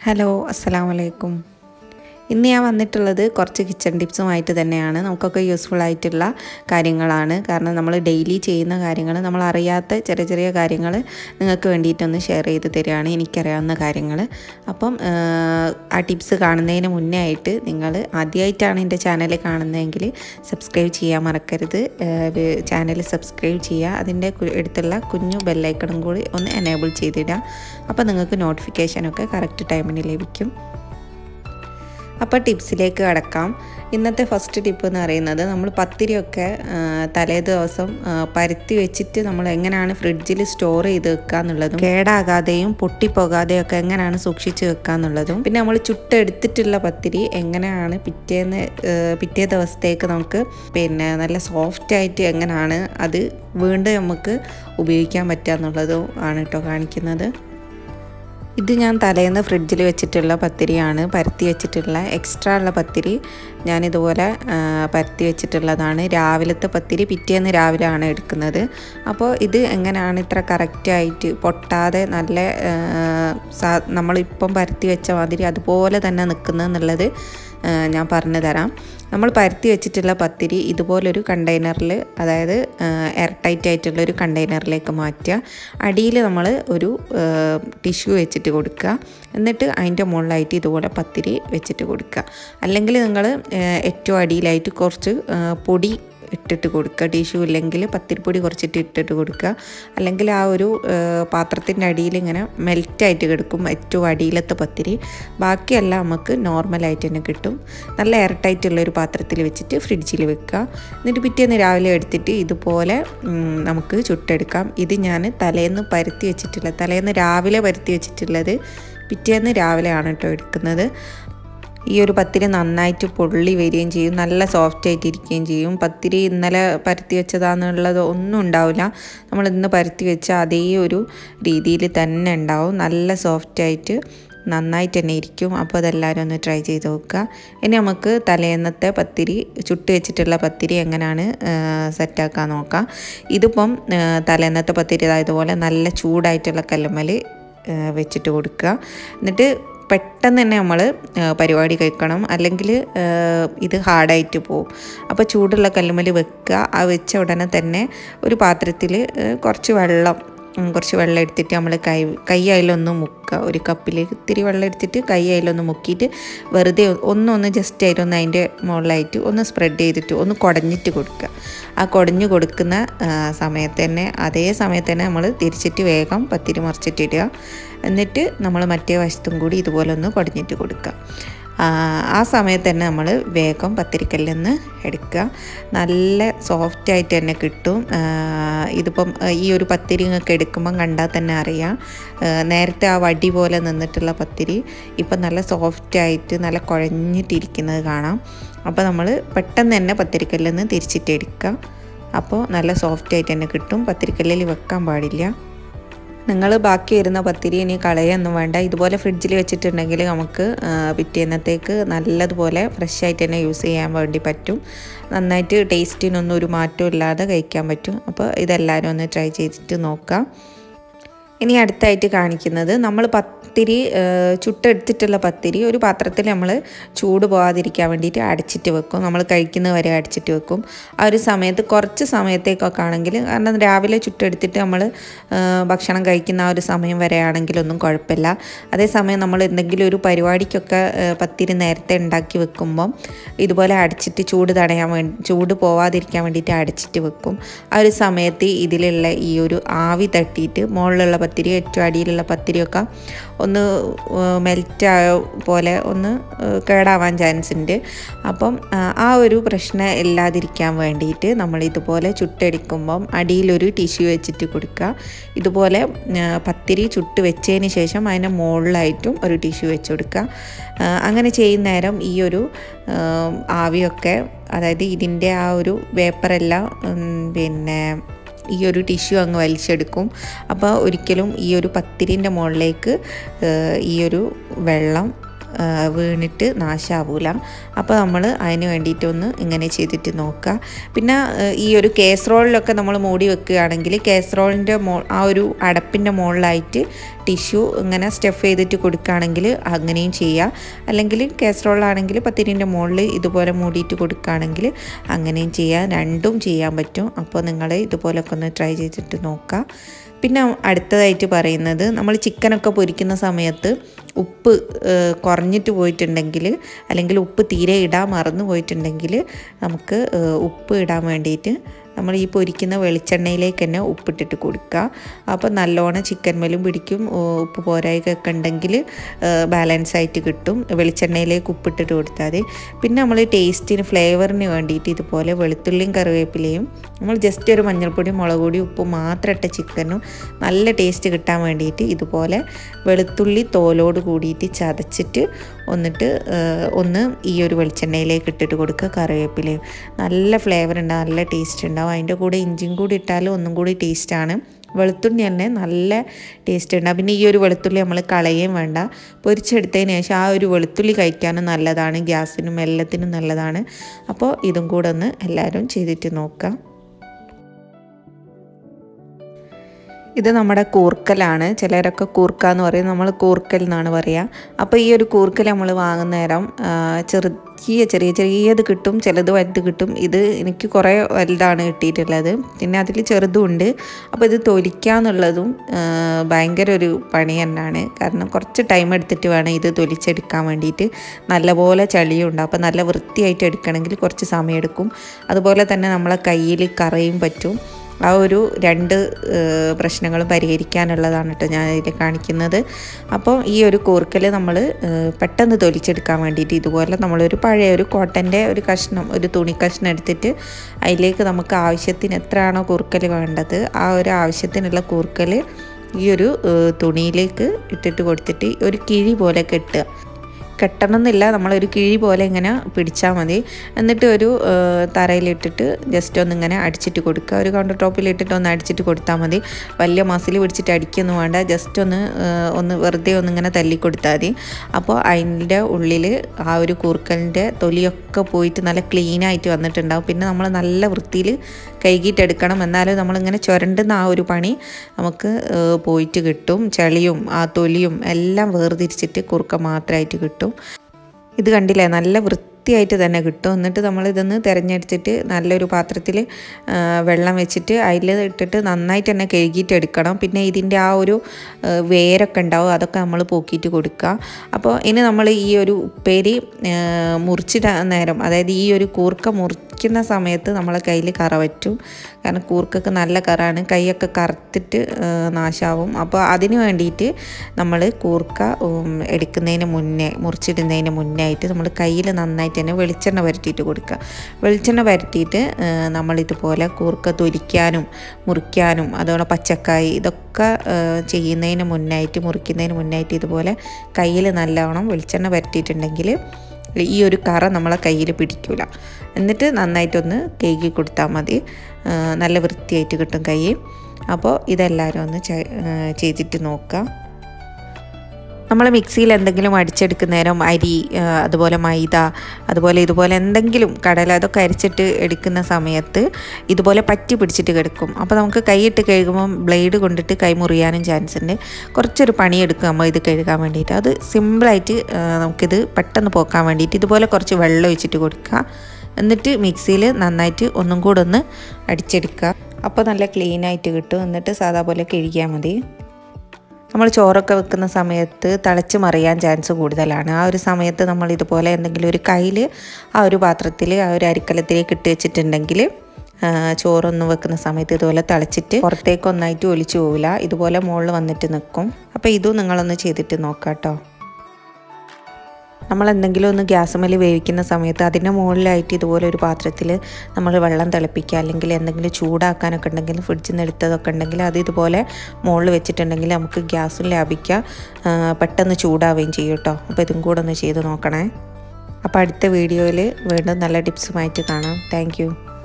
hello അസ്സലാമു അലൈക്കും ഇന്ന് ഞാൻ വന്നിട്ടുള്ളത് കുറച്ച് കിച്ചൺ ടിപ്സുമായിട്ട് തന്നെയാണ് നമുക്കൊക്കെ യൂസ്ഫുൾ ആയിട്ടുള്ള കാര്യങ്ങളാണ് കാരണം നമ്മൾ ഡെയിലി ചെയ്യുന്ന കാര്യങ്ങൾ നമ്മൾ അറിയാത്ത ചെറിയ ചെറിയ കാര്യങ്ങൾ നിങ്ങൾക്ക് വേണ്ടിയിട്ടൊന്ന് ഷെയർ ചെയ്ത് തരികയാണ് എനിക്കറിയാവുന്ന കാര്യങ്ങൾ അപ്പം ആ ടിപ്സ് കാണുന്നതിന് മുന്നേ ആയിട്ട് നിങ്ങൾ ആദ്യമായിട്ടാണ് എൻ്റെ ചാനൽ കാണുന്നതെങ്കിൽ സബ്സ്ക്രൈബ് ചെയ്യാൻ മറക്കരുത് ചാനൽ സബ്സ്ക്രൈബ് ചെയ്യുക അതിൻ്റെ അടുത്തുള്ള കുഞ്ഞു ബെല്ലൈക്കണും കൂടി ഒന്ന് എനേബിൾ ചെയ്തിടുക അപ്പോൾ നിങ്ങൾക്ക് നോട്ടിഫിക്കേഷനൊക്കെ കറക്റ്റ് ടൈമിന് ലഭിക്കും അപ്പോൾ ടിപ്സിലേക്ക് കടക്കാം ഇന്നത്തെ ഫസ്റ്റ് ടിപ്പ് എന്ന് പറയുന്നത് നമ്മൾ പത്തിരിയൊക്കെ തലേ ദിവസം പരുത്തി വെച്ചിട്ട് നമ്മൾ എങ്ങനെയാണ് ഫ്രിഡ്ജിൽ സ്റ്റോർ ചെയ്ത് വെക്കുക എന്നുള്ളതും കേടാകാതെയും പൊട്ടിപ്പോകാതെയും ഒക്കെ എങ്ങനെയാണ് സൂക്ഷിച്ച് വെക്കുക എന്നുള്ളതും പിന്നെ നമ്മൾ ചുട്ടെടുത്തിട്ടുള്ള പത്തിരി എങ്ങനെയാണ് പിറ്റേന്ന് പിറ്റേ ദിവസത്തേക്ക് നമുക്ക് പിന്നെ നല്ല സോഫ്റ്റ് ആയിട്ട് എങ്ങനെയാണ് അത് വീണ്ടും നമുക്ക് ഉപയോഗിക്കാൻ പറ്റുക എന്നുള്ളതും ആണ് കേട്ടോ കാണിക്കുന്നത് ഇത് ഞാൻ തലേന്ന് ഫ്രിഡ്ജിൽ വെച്ചിട്ടുള്ള പത്തിരിയാണ് പരത്തി വെച്ചിട്ടുള്ള എക്സ്ട്രാ ഉള്ള പത്തിരി ഞാനിതുപോലെ പരത്തി വെച്ചിട്ടുള്ളതാണ് രാവിലത്തെ പത്തിരി പിറ്റേന്ന് രാവിലെ ആണ് എടുക്കുന്നത് അപ്പോൾ ഇത് എങ്ങനെയാണ് ഇത്ര കറക്റ്റായിട്ട് പൊട്ടാതെ നല്ല നമ്മളിപ്പം പരത്തി വെച്ച മാതിരി അതുപോലെ തന്നെ നിൽക്കുന്നതെന്നുള്ളത് ഞാൻ പറഞ്ഞു തരാം നമ്മൾ പരത്തി വെച്ചിട്ടുള്ള പത്തിരി ഇതുപോലൊരു കണ്ടെയ്നറിൽ അതായത് എയർ ടൈറ്റ് ആയിട്ടുള്ള ഒരു കണ്ടെയ്നറിലേക്ക് മാറ്റുക അടിയിൽ നമ്മൾ ഒരു ടിഷ്യൂ വെച്ചിട്ട് കൊടുക്കുക എന്നിട്ട് അതിൻ്റെ മുകളിലായിട്ട് ഇതുപോലെ പത്തിരി വെച്ചിട്ട് കൊടുക്കുക അല്ലെങ്കിൽ നിങ്ങൾ ഏറ്റവും അടിയിലായിട്ട് കുറച്ച് പൊടി ഇട്ടിട്ട് കൊടുക്കുക ടിഷ്യൂ ഇല്ലെങ്കിൽ പത്തിരിപ്പൊടി കുറച്ചിട്ട് ഇട്ടിട്ട് കൊടുക്കുക അല്ലെങ്കിൽ ആ ഒരു പാത്രത്തിൻ്റെ അടിയിൽ ഇങ്ങനെ മെൽറ്റായിട്ട് കിടക്കും ഏറ്റവും അടിയിലത്തെ പത്തിരി ബാക്കിയെല്ലാം നമുക്ക് നോർമലായിട്ട് തന്നെ കിട്ടും നല്ല എയർ ടൈറ്റുള്ളൊരു പാത്രത്തിൽ വെച്ചിട്ട് ഫ്രിഡ്ജിൽ വെക്കുക എന്നിട്ട് പിറ്റേന്ന് രാവിലെ എടുത്തിട്ട് ഇതുപോലെ നമുക്ക് ചുട്ടെടുക്കാം ഇത് ഞാൻ തലേന്ന് പരുത്തി വെച്ചിട്ടുള്ള തലേന്ന് രാവിലെ പരുത്തി വെച്ചിട്ടുള്ളത് പിറ്റേന്ന് രാവിലെയാണ് കേട്ടോ എടുക്കുന്നത് ഈ ഒരു പത്തിരി നന്നായിട്ട് പൊള്ളി വരികയും ചെയ്യും നല്ല സോഫ്റ്റ് ആയിട്ട് ഇരിക്കുകയും ചെയ്യും പത്തിരി ഇന്നലെ പരത്തി വെച്ചതാണെന്നുള്ളത് ഒന്നും ഉണ്ടാവില്ല നമ്മൾ ഇന്ന് പരത്തി വെച്ച അതേ ഒരു രീതിയിൽ തന്നെ ഉണ്ടാവും നല്ല സോഫ്റ്റ് ആയിട്ട് നന്നായിട്ട് തന്നെ ഇരിക്കും അപ്പോൾ അതെല്ലാവരും ഒന്ന് ട്രൈ ചെയ്ത് നോക്കുക ഇനി നമുക്ക് തലേന്നത്തെ പത്തിരി ചുട്ട് വെച്ചിട്ടുള്ള പത്തിരി എങ്ങനെയാണ് സെറ്റാക്കാൻ നോക്കാം ഇതിപ്പം തലേന്നത്തെ പത്തിരി ഇതുപോലെ നല്ല ചൂടായിട്ടുള്ള കല്ലുമ്മൽ വെച്ചിട്ട് കൊടുക്കുക എന്നിട്ട് പെട്ടെന്ന് തന്നെ നമ്മൾ പരിപാടി കഴിക്കണം അല്ലെങ്കിൽ ഇത് ഹാർഡായിട്ട് പോവും അപ്പോൾ ചൂടുള്ള കല്ലുമ്മൽ വെക്കുക ആ വെച്ച ഉടനെ തന്നെ ഒരു പാത്രത്തിൽ കുറച്ച് വെള്ളം കുറച്ച് വെള്ളം എടുത്തിട്ട് നമ്മൾ കൈ കൈ അതിലൊന്ന് മുക്കുക ഒരു കപ്പിൽ ഇത്തിരി വെള്ളം എടുത്തിട്ട് കൈ അതിലൊന്ന് മുക്കിയിട്ട് വെറുതെ ഒന്നൊന്ന് ജസ്റ്റ് ആയിട്ടൊന്ന് അതിൻ്റെ മുകളിലായിട്ട് ഒന്ന് സ്പ്രെഡ് ചെയ്തിട്ട് ഒന്ന് കുടഞ്ഞിട്ട് കൊടുക്കുക ആ കുടഞ്ഞു കൊടുക്കുന്ന സമയത്ത് തന്നെ അതേ സമയത്ത് തന്നെ നമ്മൾ തിരിച്ചിട്ട് വേഗം പത്തിരി മറിച്ചിട്ടിടുക എന്നിട്ട് നമ്മൾ മറ്റേ വശത്തും കൂടി ഇതുപോലെ ഒന്ന് കുടഞ്ഞിട്ട് കൊടുക്കുക ആ സമയത്ത് തന്നെ നമ്മൾ വേഗം പത്തിരിക്കല്ലിൽ നിന്ന് എടുക്കുക നല്ല സോഫ്റ്റ് ആയിട്ട് തന്നെ കിട്ടും ഇതിപ്പം ഈ ഒരു പത്തിരി നിങ്ങൾക്ക് എടുക്കുമ്പം കണ്ടാൽ തന്നെ അറിയാം നേരത്തെ ആ വടി പോലെ നിന്നിട്ടുള്ള പത്തിരി ഇപ്പം നല്ല സോഫ്റ്റ് ആയിട്ട് നല്ല കുഴഞ്ഞിട്ടിരിക്കുന്നത് കാണാം അപ്പോൾ നമ്മൾ പെട്ടെന്ന് തന്നെ പത്തിരിക്കല്ലിൽ നിന്ന് തിരിച്ചിട്ട് എടുക്കുക അപ്പോൾ നല്ല സോഫ്റ്റ് ആയിട്ട് തന്നെ കിട്ടും പത്തിരിക്കല്ലിൽ വെക്കാൻ പാടില്ല നിങ്ങൾ ബാക്കി വരുന്ന പത്തിരി ഇനി കളയൊന്നും വേണ്ട ഇതുപോലെ ഫ്രിഡ്ജിൽ വെച്ചിട്ടുണ്ടെങ്കിൽ നമുക്ക് പിറ്റേന്നത്തേക്ക് നല്ലതുപോലെ ഫ്രഷ് ആയിട്ട് തന്നെ യൂസ് ചെയ്യാൻ വേണ്ടി പറ്റും നന്നായിട്ട് ടേസ്റ്റിനൊന്നും ഒരു മാറ്റവും ഇല്ലാതെ കഴിക്കാൻ പറ്റും അപ്പോൾ ഇതെല്ലാവരും ഒന്ന് ട്രൈ ചെയ്തിട്ട് നോക്കാം ഇനി അടുത്തായിട്ട് കാണിക്കുന്നത് നമ്മൾ പത്തിരി ചുട്ടെടുത്തിട്ടുള്ള പത്തിരി ഒരു പാത്രത്തിൽ നമ്മൾ ചൂട് പോകാതിരിക്കാൻ വേണ്ടിയിട്ട് അടച്ചിട്ട് വെക്കും നമ്മൾ കഴിക്കുന്നത് വരെ അടച്ചിട്ട് വെക്കും ആ ഒരു സമയത്ത് കുറച്ച് സമയത്തേക്കൊക്കെ ആണെങ്കിൽ കാരണം രാവിലെ ചുട്ടെടുത്തിട്ട് നമ്മൾ ഭക്ഷണം കഴിക്കുന്ന ആ ഒരു സമയം വരെ ആണെങ്കിലൊന്നും കുഴപ്പമില്ല അതേസമയം നമ്മൾ എന്തെങ്കിലും ഒരു പരിപാടിക്കൊക്കെ പത്തിരി നേരത്തെ ഉണ്ടാക്കി വെക്കുമ്പം ഇതുപോലെ അടച്ചിട്ട് ചൂട് തടയാൻ വേണ്ടി ചൂട് പോവാതിരിക്കാൻ വേണ്ടിയിട്ട് അടച്ചിട്ട് വെക്കും ആ ഒരു സമയത്ത് ഇതിലുള്ള ഈ ഒരു ആവി തട്ടിയിട്ട് മുകളിലുള്ള പത്തിരി ഏറ്റവും അടിയിലുള്ള പത്തിരിയൊക്കെ ഒന്ന് മെൽറ്റായ പോലെ ഒന്ന് കേടാവാൻ ചാൻസ് ഉണ്ട് അപ്പം ആ ഒരു പ്രശ്നം ഇല്ലാതിരിക്കാൻ വേണ്ടിയിട്ട് നമ്മൾ ഇതുപോലെ ചുട്ടടിക്കുമ്പം അടിയിലൊരു ടിഷ്യൂ വെച്ചിട്ട് കൊടുക്കുക ഇതുപോലെ പത്തിരി ചുട്ട് വെച്ചതിന് ശേഷം അതിൻ്റെ മുകളിലായിട്ടും ഒരു ടിഷ്യൂ വെച്ച് കൊടുക്കുക അങ്ങനെ ചെയ്യുന്ന നേരം ഈ ഒരു ആവിയൊക്കെ അതായത് ഇതിൻ്റെ ആ ഒരു വേപ്പറെല്ലാം പിന്നെ ഈ ഒരു ടിഷ്യൂ അങ്ങ് വലിച്ചെടുക്കും അപ്പോൾ ഒരിക്കലും ഈ ഒരു പത്തിരിൻ്റെ മുകളിലേക്ക് ഈ ഒരു വെള്ളം ആ, വീണിട്ട് നാശാവൂല അപ്പോൾ നമ്മൾ അതിന് വേണ്ടിയിട്ടൊന്ന് ഇങ്ങനെ ചെയ്തിട്ട് നോക്കുക പിന്നെ ആ, ഈ ഒരു കേസറോളിലൊക്കെ നമ്മൾ മൂടി വെക്കുകയാണെങ്കിൽ കേസറോളിൻ്റെ മോ ആ ഒരു അടപ്പിൻ്റെ മുകളിലായിട്ട് ടിഷ്യൂ ഇങ്ങനെ സ്റ്റഫ് ചെയ്തിട്ട് കൊടുക്കുകയാണെങ്കിൽ അങ്ങനെയും ചെയ്യുക അല്ലെങ്കിൽ കേസറോളാണെങ്കിൽ പത്തിരിൻ്റെ മുകളിൽ ഇതുപോലെ മൂടിയിട്ട് കൊടുക്കുകയാണെങ്കിൽ അങ്ങനെയും ചെയ്യാം രണ്ടും ചെയ്യാൻ പറ്റും അപ്പോൾ നിങ്ങൾ ഇതുപോലൊക്കെ ഒന്ന് ട്രൈ ചെയ്തിട്ട് നോക്കുക പിന്നെ അടുത്തതായിട്ട് പറയുന്നത് നമ്മൾ ചിക്കനൊക്കെ പൊരിക്കുന്ന സമയത്ത് ഉപ്പ് ഏഹ്, കുറഞ്ഞിട്ട് പോയിട്ടുണ്ടെങ്കിൽ അല്ലെങ്കിൽ ഉപ്പ് തീരെ ഇടാൻ മറന്നു പോയിട്ടുണ്ടെങ്കിൽ നമുക്ക് ഏഹ്, ഉപ്പ് ഇടാൻ വേണ്ടിയിട്ട് നമ്മൾ ഈ പൊരിക്കുന്ന വെളിച്ചെണ്ണയിലേക്ക് തന്നെ ഉപ്പിട്ടിട്ട് കൊടുക്കുക അപ്പോൾ നല്ലോണം ചിക്കൻ മേലും പിടിക്കും ഓ, ഉപ്പ് പോരായൊക്കെ ഉണ്ടെങ്കിൽ ബാലൻസ് ആയിട്ട് കിട്ടും വെളിച്ചെണ്ണയിലേക്ക് ഉപ്പിട്ടിട്ട് കൊടുത്താൽ മതി പിന്നെ നമ്മൾ ടേസ്റ്റിന് ഫ്ലേവറിന് വേണ്ടിയിട്ട് ഇതുപോലെ വെളുത്തുള്ളിയും കറിവേപ്പിലയും നമ്മൾ ജസ്റ്റ് ഒരു മഞ്ഞൾപ്പൊടി മുളക് പൊടി ഉപ്പ് മാത്രം ഇട്ട ചിക്കനും നല്ല ടേസ്റ്റ് കിട്ടാൻ വേണ്ടിയിട്ട് ഇതുപോലെ വെളുത്തുള്ളി തോലോട് കൂടിയിട്ട് ചതച്ചിട്ട് ഒന്നിട്ട് ഏഹ്, ഒന്ന് ഈ ഒരു വെളിച്ചെണ്ണയിലേക്ക് ഇട്ടിട്ട് കൊടുക്കുക കറിവേപ്പിലയും നല്ല ഫ്ലേവർ ഉണ്ടാവും നല്ല ടേസ്റ്റ് ഉണ്ടാവും അതിൻ്റെ കൂടെ ഇഞ്ചിയും കൂടി ഇട്ടാലും ഒന്നും കൂടി ടേസ്റ്റാണ് വെളുത്തുള്ളി തന്നെ നല്ല ടേസ്റ്റ് ഉണ്ടാവും പിന്നെ ഈ ഒരു വെളുത്തുള്ളി നമ്മൾ കളയുകയും വേണ്ട പൊരിച്ചെടുത്തതിന് ശേഷം ആ ഒരു വെളുത്തുള്ളി കഴിക്കാനും നല്ലതാണ് ഗ്യാസിനും എല്ലാത്തിനും നല്ലതാണ് അപ്പോൾ ഇതും കൂടെ ഒന്ന് എല്ലാവരും ചെയ്തിട്ട് നോക്കാം ഇത് നമ്മുടെ കൂർക്കലാണ് ചിലരൊക്കെ കൂർക്ക എന്ന് പറയും നമ്മൾ കൂർക്കൽ എന്നാണ് പറയുക അപ്പോൾ ഈ ഒരു കൂർക്കൽ നമ്മൾ വാങ്ങുന്ന നേരം ആ, ചെറിയ ചെറിയ ചെറിയത് കിട്ടും ചിലത് വലുത് കിട്ടും ഇത് എനിക്ക് കുറേ വലുതാണ് കിട്ടിയിട്ടുള്ളത് പിന്നെ അതിൽ ചെറുതും ഉണ്ട് അപ്പോൾ ഇത് തൊലിക്കാന്നുള്ളതും ആ, ഭയങ്കര ഒരു പണി തന്നെയാണ് കാരണം കുറച്ച് ടൈം എടുത്തിട്ട് വേണം ഇത് തൊലിച്ചെടുക്കാൻ വേണ്ടിയിട്ട് നല്ലപോലെ ചളിയുണ്ട് അപ്പോൾ നല്ല വൃത്തിയായിട്ട് എടുക്കണമെങ്കിൽ കുറച്ച് സമയമെടുക്കും അതുപോലെ തന്നെ നമ്മളെ കയ്യിൽ കറയും പറ്റും ആ ഒരു രണ്ട് ഏഹ്, പ്രശ്നങ്ങളും പരിഹരിക്കാനുള്ളതാണ് കേട്ടോ ഞാൻ ഇതിൽ കാണിക്കുന്നത് അപ്പോൾ ഈ ഒരു കൂർക്കൽ നമ്മൾ ഏഹ്, പെട്ടെന്ന് തൊലിച്ചെടുക്കാൻ വേണ്ടിയിട്ട് ഇതുപോലെ നമ്മളൊരു പഴയ ഒരു കോട്ടൻ്റെ ഒരു കഷ്ണം ഒരു തുണി കഷ്ണം എടുത്തിട്ട് അതിലേക്ക് നമുക്ക് ആവശ്യത്തിന് എത്രയാണോ കൂർക്കൽ വേണ്ടത് ആ ഒരു ആവശ്യത്തിനുള്ള കൂർക്കൽ ഈ ഒരു ഏഹ്, തുണിയിലേക്ക് ഇട്ടിട്ട് കൊടുത്തിട്ട് ഒരു കിഴി പോലെ കെട്ടുക കെട്ടണമെന്നില്ല നമ്മളൊരു കിഴി പോലെ ഇങ്ങനെ പിടിച്ചാൽ മതി എന്നിട്ട് ഒരു ഏഹ്, തറയിലിട്ടിട്ട് ജസ്റ്റ് ഒന്ന് ഇങ്ങനെ അടിച്ചിട്ട് കൊടുക്കുക ഒരു കൗണ്ടർ ടോപ്പിലിട്ടിട്ട് ഒന്ന് അടിച്ചിട്ട് കൊടുത്താൽ മതി വലിയ മസിൽ പിടിച്ചിട്ട് അടിക്കൊന്നും വേണ്ട ജസ്റ്റ് ഒന്ന് ഏഹ്, ഒന്ന് വെറുതെ ഒന്ന് ഇങ്ങനെ തല്ലി കൊടുത്താൽ മതി അപ്പോൾ അതിൻ്റെ ഉള്ളിൽ ആ ഒരു കൂർക്കലിൻ്റെ തൊലിയൊക്കെ പോയിട്ട് നല്ല ക്ലീനായിട്ട് വന്നിട്ടുണ്ടാവും പിന്നെ നമ്മൾ നല്ല വൃത്തിയിൽ കഴുകിയിട്ടെടുക്കണം എന്നാലും നമ്മളിങ്ങനെ ചുരണ്ടുന്ന ആ ഒരു പണി നമുക്ക് ഏഹ്, പോയിട്ട് കിട്ടും ചളിയും ആ തൊലിയും എല്ലാം വേർതിരിച്ചിട്ട് കുറുക്ക മാത്രമായിട്ട് കിട്ടും ഇത് കണ്ടില്ലേ നല്ല വൃത്തിയായിട്ട് തന്നെ കിട്ടും എന്നിട്ട് നമ്മൾ ഇതൊന്ന് തിരഞ്ഞെടുത്തിട്ട് നല്ലൊരു പാത്രത്തിൽ വെള്ളം വെച്ചിട്ട് അതിൽ ഇട്ടിട്ട് നന്നായിട്ട് തന്നെ കഴുകിയിട്ട് എടുക്കണം പിന്നെ ഇതിൻ്റെ ആ ഒരു ആ, വേരൊക്കെ ഉണ്ടാവും അതൊക്കെ നമ്മൾ പോക്കിയിട്ട് കൊടുക്കുക അപ്പോൾ ഇനി നമ്മൾ ഈ ഒരു ഉപ്പേരി ആ, മുറിച്ചിട നേരം അതായത് ഈ ഒരു കൂർക്ക മുറിക്കുന്ന സമയത്ത് നമ്മളെ കയ്യിൽ കറ പറ്റും കാരണം കൂർക്കൊക്കെ നല്ല കറാണ് കൈയൊക്കെ കറുത്തിട്ട് ആ, നാശാവും അപ്പോൾ അതിന് വേണ്ടിയിട്ട് നമ്മൾ കൂർക്ക ഉം, എടുക്കുന്നതിന് മുന്നേ മുറിച്ചിടുന്നതിന് മുന്നേ ആയിട്ട് നമ്മൾ കയ്യിൽ നന്നായിട്ട് തന്നെ വെളിച്ചെണ്ണ പുരട്ടിയിട്ട് കൊടുക്കുക വെളിച്ചെണ്ണ പുരട്ടിയിട്ട് ആ, നമ്മളിതുപോലെ കൂർക്ക തൊലിക്കാനും മുറിക്കാനും അതുപോലെ പച്ചക്കായി ഇതൊക്കെ ആ, ചെയ്യുന്നതിന് മുന്നായിട്ട് മുറിക്കുന്നതിന് മുന്നായിട്ട് ഇതുപോലെ കയ്യിൽ നല്ലവണ്ണം വെളിച്ചെണ്ണ പുരട്ടിയിട്ടുണ്ടെങ്കിൽ ഈ ഒരു കറ നമ്മളെ കയ്യിൽ പിടിക്കില്ല എന്നിട്ട് നന്നായിട്ടൊന്ന് കേകി കൊടുത്താൽ മതി ആ, നല്ല വൃത്തിയായിട്ട് കിട്ടും കൈ അപ്പോൾ ഇതെല്ലാവരും ഒന്ന് ചെ- ആ, ചെയ്തിട്ട് നോക്കുക നമ്മൾ മിക്സിയിൽ എന്തെങ്കിലും അടിച്ചെടുക്കുന്ന നേരം അരി ആ, അതുപോലെ മൈദ അതുപോലെ ഇതുപോലെ എന്തെങ്കിലും കടല അതൊക്കെ അരിച്ചിട്ട് എടുക്കുന്ന സമയത്ത് ഇതുപോലെ പറ്റി പിടിച്ചിട്ട് കിടക്കും അപ്പോൾ നമുക്ക് കൈയിട്ട് കഴുകുമ്പോൾ ബ്ലേഡ് കൊണ്ടിട്ട് കൈ മുറിയാനും ചാൻസ് ഉണ്ട് കുറച്ചൊരു പണിയെടുക്കും നമ്മൾ ഇത് കഴുകാൻ വേണ്ടിയിട്ട് അത് സിമ്പിളായിട്ട് ആ, നമുക്കിത് പെട്ടെന്ന് പോക്കാൻ വേണ്ടിയിട്ട് ഇതുപോലെ കുറച്ച് വെള്ളം ഒഴിച്ചിട്ട് കൊടുക്കുക എന്നിട്ട് മിക്സിയിൽ നന്നായിട്ട് ഒന്നും കൂടെ ഒന്ന് അടിച്ചെടുക്കുക അപ്പോൾ നല്ല ക്ലീൻ ആയിട്ട് കിട്ടും എന്നിട്ട് സാധാ പോലെ കഴുകിയാൽ മതി നമ്മൾ ചോറൊക്കെ വെക്കുന്ന സമയത്ത് തിളച്ച് മറിയാൻ ചാൻസ് കൂടുതലാണ് ആ ഒരു സമയത്ത് നമ്മൾ ഇതുപോലെ എന്തെങ്കിലും ഒരു കയ്യിൽ ആ ഒരു പാത്രത്തിൽ ആ ഒരു അരിക്കലത്തിലേക്ക് ഇട്ട് വെച്ചിട്ടുണ്ടെങ്കിൽ ആ, ചോറൊന്നും വെക്കുന്ന സമയത്ത് ഇതുപോലെ തിളച്ചിട്ട് പുറത്തേക്ക് ഒന്നായിട്ട് ഒലിച്ചു പോവില്ല ഇതുപോലെ മുകളിൽ വന്നിട്ട് നിൽക്കും അപ്പോൾ ഇതും നിങ്ങളൊന്ന് ചെയ്തിട്ട് നോക്കാം കേട്ടോ നമ്മൾ എന്തെങ്കിലും ഒന്ന് ഗ്യാസ് മേൽ വേവിക്കുന്ന സമയത്ത് അതിൻ്റെ മുകളിലായിട്ട് ഇതുപോലെ ഒരു പാത്രത്തിൽ നമ്മൾ വെള്ളം തിളപ്പിക്കുക അല്ലെങ്കിൽ എന്തെങ്കിലും ചൂടാക്കാനൊക്കെ ഉണ്ടെങ്കിൽ ഫ്രിഡ്ജിൽ നിന്ന് എടുത്തതൊക്കെ ഉണ്ടെങ്കിൽ അത് ഇതുപോലെ മുകളിൽ വെച്ചിട്ടുണ്ടെങ്കിൽ നമുക്ക് ഗ്യാസും ലാഭിക്കുക ആ, പെട്ടെന്ന് ചൂടാവുകയും ചെയ്യും കേട്ടോ അപ്പോൾ ഇതും കൂടെ ഒന്ന് ചെയ്ത് നോക്കണേ അപ്പോൾ അടുത്ത വീഡിയോയിൽ വീണ്ടും നല്ല ടിപ്സുമായിട്ട് കാണാം താങ്ക്